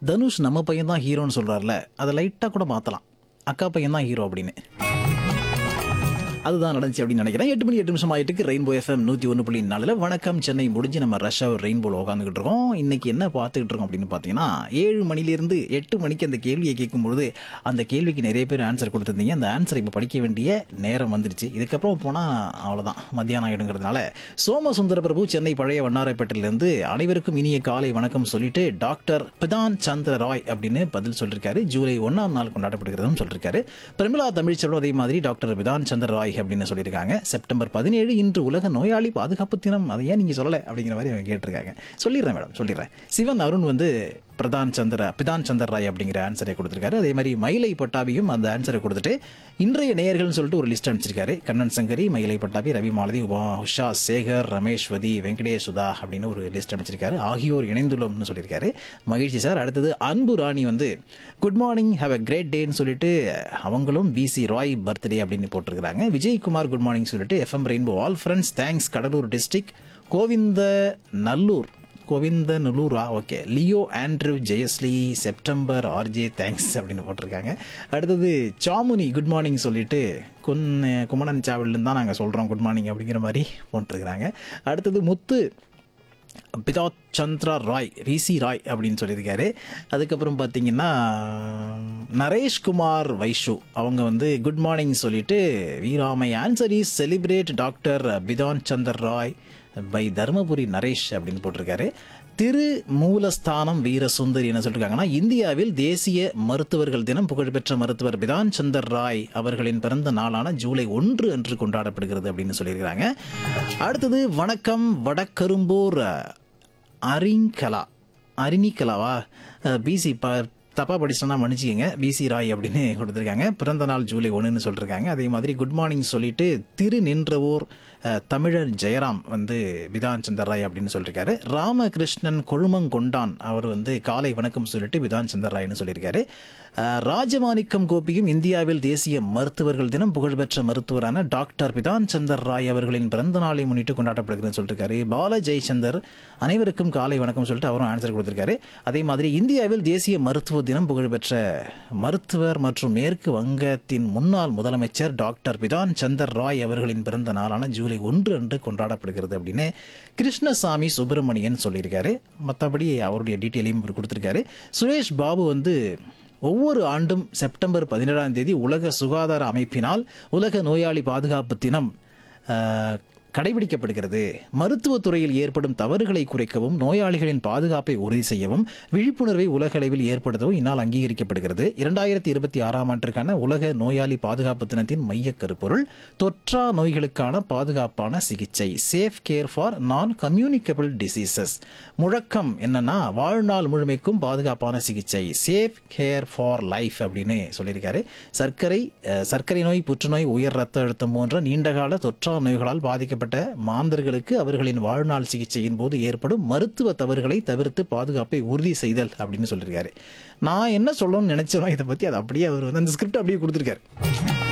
தனுஷ் நம்ம பையன் தான் ஹீரோன்னு சொல்கிறார்ல அதை லைட்டாக கூட மாற்றலாம் அக்கா பையன் தான் ஹீரோ அப்படின்னு அதுதான் நடந்துச்சு அப்படின்னு நினைக்கிறேன் எட்டு மணி எட்டு நிமிஷம் ஆயிட்டுக்கு ரெயின்போ எஃப்எம் நூற்றி ஒன்று புள்ளி நாலில் வணக்கம் சென்னை முடிஞ்சு நம்ம ரஷ் அவர் ரெயின்போவில் உட்காந்துக்கிட்டு இருக்கோம் இன்னைக்கு என்ன பார்த்துக்கிட்டு இருக்கோம் அப்படின்னு பார்த்தீங்கன்னா ஏழு மணிலேருந்து எட்டு மணிக்கு அந்த கேள்வியை கேட்கும்பொழுது அந்த கேள்விக்கு நிறைய பேர் ஆன்சர் கொடுத்துருந்தீங்க அந்த ஆன்சரை இப்போ படிக்க வேண்டிய நேரம் வந்துருச்சு இதுக்கப்புறம் போனால் அவ்வளோதான் மத்தியானம் ஆகிடுங்கிறதுனால சோமசுந்தர பிரபு சென்னை பழைய வண்ணாரப்பேட்டையிலேருந்து அனைவருக்கும் இனிய காலை வணக்கம் சொல்லிட்டு டாக்டர் பிதான் சந்திர ராய் அப்படின்னு பதில் சொல்லியிருக்காரு ஜூலை ஒன்றாம் நாள் கொண்டாடப்படுகிறதும் சொல்லியிருக்காரு பிரமிளா தமிழ்ச்செல்வம் அதே மாதிரி டாக்டர் பிதான் சந்திர ராய் அப்படின்னு சொல்லியிருக்காங்க செப்டம்பர் பதினேழு இன்று உலக நோயாளி பாதுகாப்பு தினம் அதை ஏன் நீங்கள் சொல்லலை அப்படிங்கிற மாதிரி அவங்க கேட்டிருக்காங்க சொல்லிடுறேன் மேடம் சொல்லிடுறேன் சிவன் அருண் வந்து பிரதான் சந்திர பிதான் சந்திர ராய் அப்படிங்கிற ஆன்சரை கொடுத்துருக்காரு அதே மாதிரி மயிலை பட்டாபியும் அந்த ஆன்சரை கொடுத்துட்டு இன்றைய நேயர்கள்னு சொல்லிட்டு ஒரு லிஸ்ட் அனுப்பிச்சிருக்காரு கண்ணன் சங்கரி மயிலை பட்டாபி ரவி மாலதி உமா உஷா சேகர் ரமேஷ்வதி வெங்கடேஷ் சுதா அப்படின்னு ஒரு லிஸ்ட் அனுப்பிச்சிருக்காரு ஆகியோர் இணைந்துள்ளோம்னு சொல்லியிருக்காரு மகிழ்ச்சி சார் அடுத்தது அன்பு ராணி வந்து good morning have a great டேன்னு சொல்லிட்டு அவங்களும் பிசி ராய் பர்த்டே அப்படின்னு போட்டிருக்கிறாங்க விஜயகுமார் குட் மார்னிங் சொல்லிட்டு FM rainbow all friends thanks Cuddalore district Govinda Nallur Govinda நுலூரா ஓகே லியோ ஆண்ட்ரூ ஜெயஸ்லி செப்டம்பர் ஆர்ஜே தேங்க்ஸ் அப்படின்னு போட்டிருக்காங்க அடுத்தது சாமுனி குட் மார்னிங் சொல்லிட்டு குன் குமணன் சாவிலேருந்து தான் நாங்கள் சொல்கிறோம் குட் மார்னிங் அப்படிங்கிற மாதிரி போட்டிருக்கிறாங்க அடுத்தது முத்து பிதா சந்திரா ராய் ரிசி ராய் அப்படின்னு சொல்லியிருக்காரு அதுக்கப்புறம் பார்த்தீங்கன்னா நரேஷ்குமார் வைஷு அவங்க வந்து குட் மார்னிங் சொல்லிட்டு வீராமை answer is celebrate doctor Bidhan Chandra Roy by Dharmapuri Naresh அப்படின்னு போட்டிருக்காரு திரு மூலஸ்தானம் வீரசுந்தரி என்ன சொல்லியிருக்காங்கன்னா இந்தியாவில் தேசிய மருத்துவர்கள் தினம் புகழ்பெற்ற மருத்துவர் பிதான் சந்தர் ராய் அவர்களின் பிறந்த நாளான ஜூலை ஒன்று அன்று கொண்டாடப்படுகிறது அப்படின்னு சொல்லியிருக்கிறாங்க அடுத்தது வணக்கம் வடக்கரும்பூர் அரிங்கலா அரிணிகலாவா பிசி ப தப்பாக படிச்சோன்னா மன்னிச்சிக்கங்க பிசி ராய் அப்படின்னு கொடுத்துருக்காங்க பிறந்த நாள் ஜூலை ஒன்றுன்னு சொல்லியிருக்காங்க அதே மாதிரி குட் மார்னிங் சொல்லிட்டு திரு நின்றவோர் அஹ், தமிழர் ஜெயராம் வந்து விதான் சந்தர் ராய் அப்படின்னு சொல்லியிருக்காரு ராமகிருஷ்ணன் கொழுமங்கொண்டான் அவர் வந்து காலை வணக்கம் சொல்லிட்டு விதான் சந்தர் ராய்னு சொல்லியிருக்காரு அஹ், ராஜமாணிக்கம் கோபியும் இந்தியாவில் தேசிய மருத்துவர்கள் தினம் புகழ்பெற்ற மருத்துவரான டாக்டர் பிதான் சந்தர் ராய் அவர்களின் பிறந்த நாளை முன்னிட்டு கொண்டாடப்படுகிறதுன்னு சொல்லியிருக்காரு பால ஜெயச்சந்தர் அனைவருக்கும் காலை வணக்கம் சொல்லிட்டு அவரும் ஆன்சர் கொடுத்திருக்காரு அதே மாதிரி இந்தியாவில் தேசிய மருத்துவ தினம் புகழ்பெற்ற மருத்துவர் மற்றும் மேற்கு வங்கத்தின் முன்னாள் முதலமைச்சர் டாக்டர் பிதான் சந்தர் ராய் அவர்களின் பிறந்த நாளான ஜூலை ஒன்று அன்று கொண்டாடப்படுகிறது அப்படின்னு கிருஷ்ணசாமி சுப்பிரமணியன் சொல்லியிருக்காரு மற்றபடி அவருடைய டீட்டெயிலையும் இவர் கொடுத்திருக்காரு சுரேஷ் பாபு வந்து ஒவ்வொரு ஆண்டும் செப்டம்பர் பதினேழாம் தேதி உலக சுகாதார அமைப்பினால் உலக நோயாளி பாதுகாப்பு தினம் ஆஹ், கடைபிடிக்கப்படுகிறது மருத்துவத் துறையில் ஏற்படும் தவறுகளை குறைக்கவும் நோயாளிகளின் பாதுகாப்பை உறுதி செய்யவும் விழிப்புணர்வை உலக அளவில் ஏற்படுத்தவும் இந்நாள் அங்கீகரிக்கப்படுகிறது இரண்டாயிரத்தி இருபத்தி ஆறாம் ஆண்டிற்கான உலக நோயாளி பாதுகாப்பு தினத்தின் மைய கருப்பொருள் தொற்றா நோய்களுக்கான பாதுகாப்பான சிகிச்சை safe care for non communicable diseases முழக்கம் என்னன்னா வாழ்நாள் முழுமைக்கும் பாதுகாப்பான சிகிச்சை சேஃப் கேர் ஃபார் லைஃப் அப்படின்னு சொல்லியிருக்காரு சர்க்கரை அஹ், சர்க்கரை நோய் புற்றுநோய் உயர் ரத்த அழுத்தம் போன்ற நீண்டகால தொற்றா நோய்களால் பாதிக்கப்பட்ட மாந்தர்களுக்கு அவர்களின் வாழ்நாள் சிகிச்சையின் போது ஏற்படும் மருத்துவ தவறுகளை தவிர்த்து பாதுகாப்பை உறுதி செய்தல் அப்படின்னு சொல்லியிருக்காரு நான் என்ன சொல்லணும்னு நினைச்சனோ இதை பத்தி அதை அப்படியே அவர் வந்து அந்த ஸ்கிரிப்ட் அப்படியே கொடுத்துருக்காரு